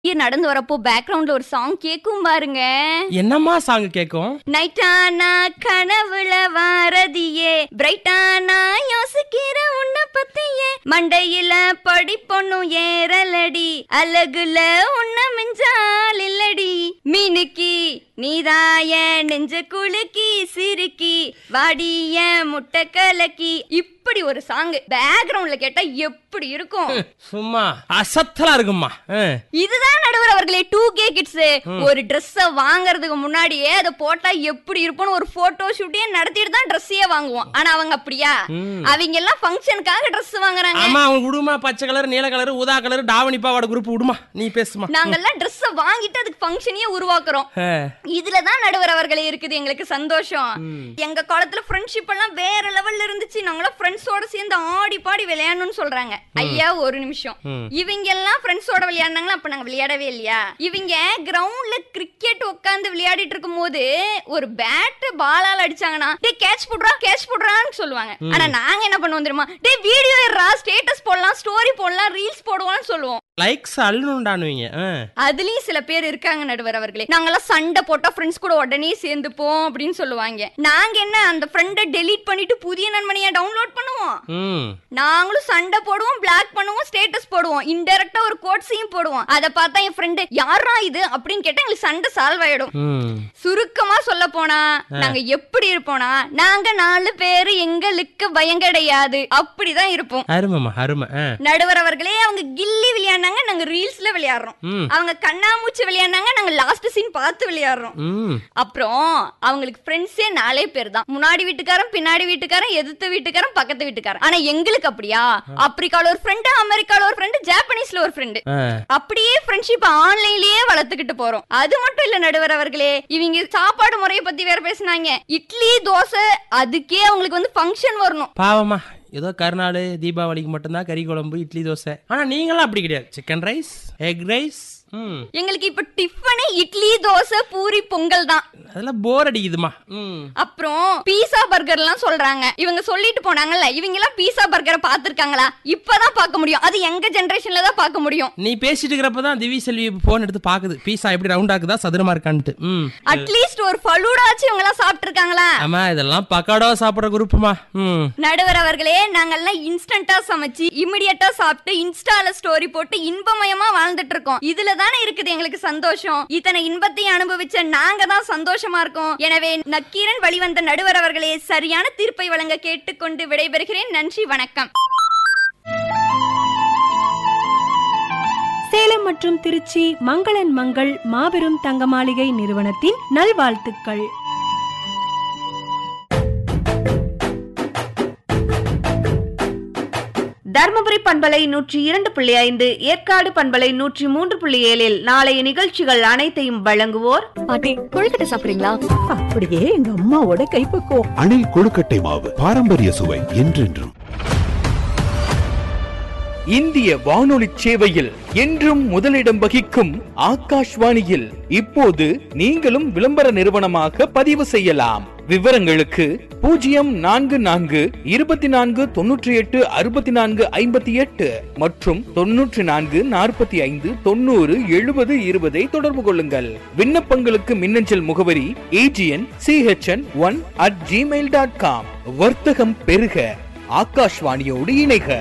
நடந்து வரப்போ பேக்ரவுண்ட்ல ஒரு சாங் கேக்கும் பாருங்க என்னம்மா சாங் கேக்கும் நைட்டானா கனவுல வாரதியே பிரைட்டானா யோசிக்கிற உன்னை பத்தியே மண்டையில படி பொண்ணும் ஏறலடி அழகுல உன்ன மிஞ்சால் இல்லடி மீனுக்கி நீதாய நெஞ்ச குலுக்கி சிறுக்கி வாடிய முட்டை கலக்கி இப்படி ஒரு சாங் பேக்ரவுண்ட்ல கேட்டா எப்படி இருக்கும் சும்மா அசத்தலா இருக்கும்மா ஆ. இதுதான் நடுவர் அவர்களே டூ கே கிட்ஸ் ஒரு Dress-அ வாங்குறதுக்கு முன்னாடியே அதை போட்டா எப்படி இருக்கும்னு ஒரு போட்டோ ஷூட்டே நடத்திட்டு தான் ட்ரெஸ்ஸையே வாங்குவோம் ஆனா அவங்க அப்படியா அவங்க எல்லாம் ஃபங்க்ஷனுக்காக Dress வாங்குறாங்க ஆமா அவங்க விடுமா பச்சை கலர் நீல கலர் ஊதா கலர் தாவணி பாவாடை குரூப் விடுமா நீ பேசுமா நாங்கெல்லாம் Dress-அ வாங்கிட்டு அதுக்கு ஃபங்க்ஷனையே உருவாக்குறோம் ஆ. இதுல தான் நடுவர் அவர்களே இருக்குது எங்களுக்கு சந்தோஷம் எங்க காலத்துல ஃப்ரெண்ட்ஷிப் எல்லாம் வேற லெவல்ல இருந்துச்சு நாங்களாம் ஃப்ரெண்ட்ஸோட சேர்ந்து ஆடி பாடி விளையாடணும்னு சொல்றாங்க ஐயா ஒரு நிமிஷம் இவங்க எல்லாம் ஃப்ரெண்ட்ஸோட விளையாடுனாங்களா அப்ப நாங்க விளையாடவே இல்லையா இவங்க கிரவுண்ட்ல கிரிக்கெட் உட்கார்ந்து விளையாடிட்டு இருக்கும் போது ஒரு பேட் பாலால அடிச்சாங்கன்னா டே கேட்ச் போடுறா கேட்ச் போடுறான்னு சொல்லுவாங்க ஆனா நாங்க என்ன பண்ணுவோம் தெரியுமா டே வீடியோ ஏறா ஸ்டேட்டஸ் போடலாம் ஸ்டோரி போடலாம் ரீல்ஸ் போடுவான்னு சொல்லுவோம் லைக்ஸ் அள்ளணுண்டானுவீங்க ஆ. அதுலயும் சில பேர் இருக்காங்க நடுவர் அவர்களே நாங்கெல்லாம் சண்டை போட்டா ஃப்ரெண்ட்ஸ் கூட உடனே சேர்ந்துப்போம் அப்படின்னு சொல்லுவாங்க நாங்க என்ன அந்த ஃப்ரெண்டை டெலீட் பண்ணிட்டு புதிய நண்பனையா டவுன்லோட் பண்ணுவோம் ம் நாங்களும் சண்டை போடுவோம் பிளாக் பண்ணுவோம் ஸ்டேட்டஸ் போடுவோம் இன்டெரக்டா ஒரு கோட்ஸையும் போடுவோம் அதை பார்த்தா என் ஃப்ரெண்டு யாரா இது அப்படின்னு கேட்டா எங்களுக்கு சண்டை சால்வ் ஆயிடும் ம் சுருக்கமா சொல்ல போனா நாங்க எப்படி இருப்போம்னா நாங்க நாலு பேரு எங்களுக்கு பயம் கிடையாது அப்படிதான் இருப்போம் அருமைம்மா அருமை ஆ. நடுவர் அவர்களே அவங்க கில்லி விளையாடினாங்க நாங்க ரீல்ஸ்ல விளையாடுறோம் ம். அவங்க கண்ணாமூச்சி விளையாடினாங்க நாங்க லாஸ்ட் சீன் பார்த்து விளையாடுறோம் ம் அப்புறம் அவங்களுக்கு ஃப்ரெண்ட்ஸே நாலே பேர் தான் முன்னாடி வீட்டுக்காரன் பின்னாடி வீட்டுக்காரன் எதிர்த்த வீட்டுக்காரன் பக்கத்து வீட்டுக்காரன் ஆனா எங்களுக்கு அப்படியா ஆப்பிரிக்கால ஒரு ஃப்ரெண்டு அமெரிக்கால ஒரு ஃப்ரெண்டு ஜாப்பனீஸ்ல ஒரு ஃப்ரெண்டு ஆ. அப்படியே ஃப்ரெண்ட்ஷிப் ஆன்லைன்லயே வளர்த்துக்கிட்டு போறோம் அது மட்டும் இல்ல நடுவர் அவர்களே இவங்க சாப்பாடு முறையை பத்தி வேற பேசுனாங்க இட்லி தோசை அதுக்கே அவங்களுக்கு வந்து ஃபங்க்ஷன் வரணும் பாவமா ஏதோ கருநாள் தீபாவளிக்கு மட்டும்தான் கறி குழம்பு இட்லி தோசை ஆனா நீங்களாம் அப்படி கிடையாது சிக்கன் ரைஸ் எக் ரைஸ் ம் எங்களுக்கு இப்ப டிஃபனே இட்லி தோசை பூரி பொங்கல் தான் அதெல்லாம் போர் அடிக்குதுமா ம் அப்புறம் பீஸா பர்கர் எல்லாம் சொல்றாங்க இவங்க சொல்லிட்டு போனாங்கல்ல இவங்க எல்லாம் பீஸா பர்கரை பாத்திருக்காங்களா இப்பதான் பார்க்க முடியும் அது எங்க ஜெனரேஷன்ல தான் பார்க்க முடியும் நீ பேசிட்டு இருக்கிறப்ப தான் திவி செல்வி போன் எடுத்து பாக்குது பீஸா எப்படி ரவுண்ட் ஆக்குதா சதுரமா இருக்கான்ட்டு ம் அட்லீஸ்ட் ஒரு ஃபலூடாச்சும் இவங்க எல்லாம் சாப்பிட்டு இருக்காங்களா ஆமா இதெல்லாம் பக்காடோ சாப்பிடுற குரூப்புமா ம் நடுவர் அவர்களே நாங்கெல்லாம் இன்ஸ்டன்டா சமைச்சு இமிடியட்டா சாப்பிட்டு இன்ஸ்டால ஸ்டோரி போட்டு இன்பமயமா வாழ்ந்துட்டு இருக்கோம் இதுல தானே இருக்குது எங்களுக்கு சந்தோஷம் இத்தனை இன்பத்தையும் அனுபவிச்ச நாங்க தான் சந்தோஷமா இருக்கோம் எனவே நக்கீரன் வழிவந்த நடுவர் அவர்களே சரியான தீர்ப்பை வழங்க கேட்டுக்கொண்டு விடைபெறுகிறேன் நன்றி வணக்கம் சேலம் மற்றும் திருச்சி மங்களன் மங்கள் மாபெரும் தங்க மாளிகை நிறுவனத்தின் நல்வாழ்த்துக்கள் தர்மபுரி பண்பலை நூற்றி இரண்டு புள்ளி ஐந்து ஏற்காடு பண்பலை நூற்றி மூன்று புள்ளி ஏழில் நாளைய நிகழ்ச்சிகள் அனைத்தையும் வழங்குவோர் பாட்டி கொழுக்கட்டை சாப்பிடுறீங்களா அப்படியே எங்க அம்மாவோட கைப்பக்குவம் அணில் கொழுக்கட்டை மாவு பாரம்பரிய சுவை என்றென்றும் இந்திய வானொலி சேவையில் என்றும் முதலிடம் வகிக்கும் ஆகாஷ்வாணியில் இப்போது நீங்களும் விளம்பர நிறுவனமாக பதிவு செய்யலாம் விவரங்களுக்கு பூஜ்ஜியம் நான்கு நான்கு இருபத்தி நான்கு தொன்னூற்றி எட்டு அறுபத்தி நான்கு ஐம்பத்தி எட்டு மற்றும் தொன்னூற்றி நான்கு நாற்பத்தி ஐந்து தொண்ணூறு எழுபது இருபதை தொடர்பு கொள்ளுங்கள் விண்ணப்பங்களுக்கு மின்னஞ்சல் முகவரி AGN CHN one at Gmail dot com வர்த்தகம் பெருக ஆகாஷ்வாணியோடு இணைக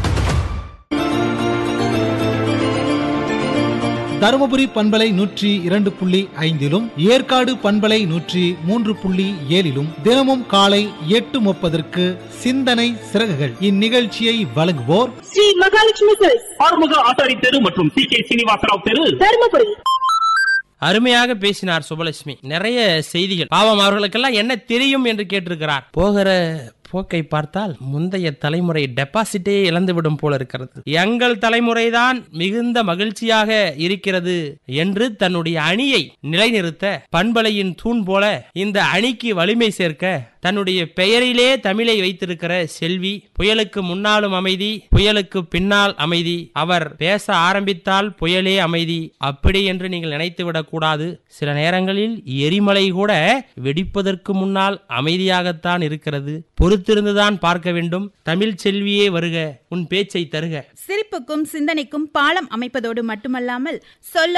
தருமபுரி பண்பலை நூற்றி இரண்டு புள்ளி ஐந்திலும் ஏற்காடு பண்பலை நூற்றி மூன்று புள்ளி ஏழிலும் தினமும் காலை எட்டு முப்பதற்கு சிந்தனை சிறகுகள் இந்நிகழ்ச்சியை வழங்குவோர் ஸ்ரீ மகாலட்சுமி செல்ஸ் ஆறுமுக ஆசாரி தெரு மற்றும் சி கே சீனிவாசராவ் தெரு தருமபுரி அருமையாக பேசினார் சுபலட்சுமி நிறைய செய்திகள் பாவம் அவர்களுக்கெல்லாம் என்ன தெரியும் என்று கேட்டிருக்கிறார் போகிற போக்கை பார்த்தால் முந்தைய தலைமுறை டெபாசிட்டே இழந்துவிடும் போல இருக்கிறது எங்கள் தலைமுறைதான் மிகுந்த மகிழ்ச்சியாக இருக்கிறது என்று தன்னுடைய அணியை நிலைநிறுத்த பண்பலையின் தூண் போல இந்த அணிக்கு வலிமை சேர்க்க தன்னுடைய பெயரிலே தமிழை வைத்திருக்கிற செல்வி புயலுக்கு முன்னாலும் அமைதி புயலுக்கு பின்னால் அமைதி அவர் பேச ஆரம்பித்தால் புயலே அமைதி அப்படி என்று நீங்கள் நினைத்து விடக்கூடாது சில நேரங்களில் எரிமலை கூட வெடிப்பதற்கு முன்னால் அமைதியாகத்தான் இருக்கிறது பொறுத்திருந்துதான் பார்க்க வேண்டும் தமிழ் செல்வியே வருக உன் பேச்சை தருக சிரிப்புக்கும் சிந்தனைக்கும் பாலம் அமைப்பதோடு மட்டுமல்லாமல் சொல்ல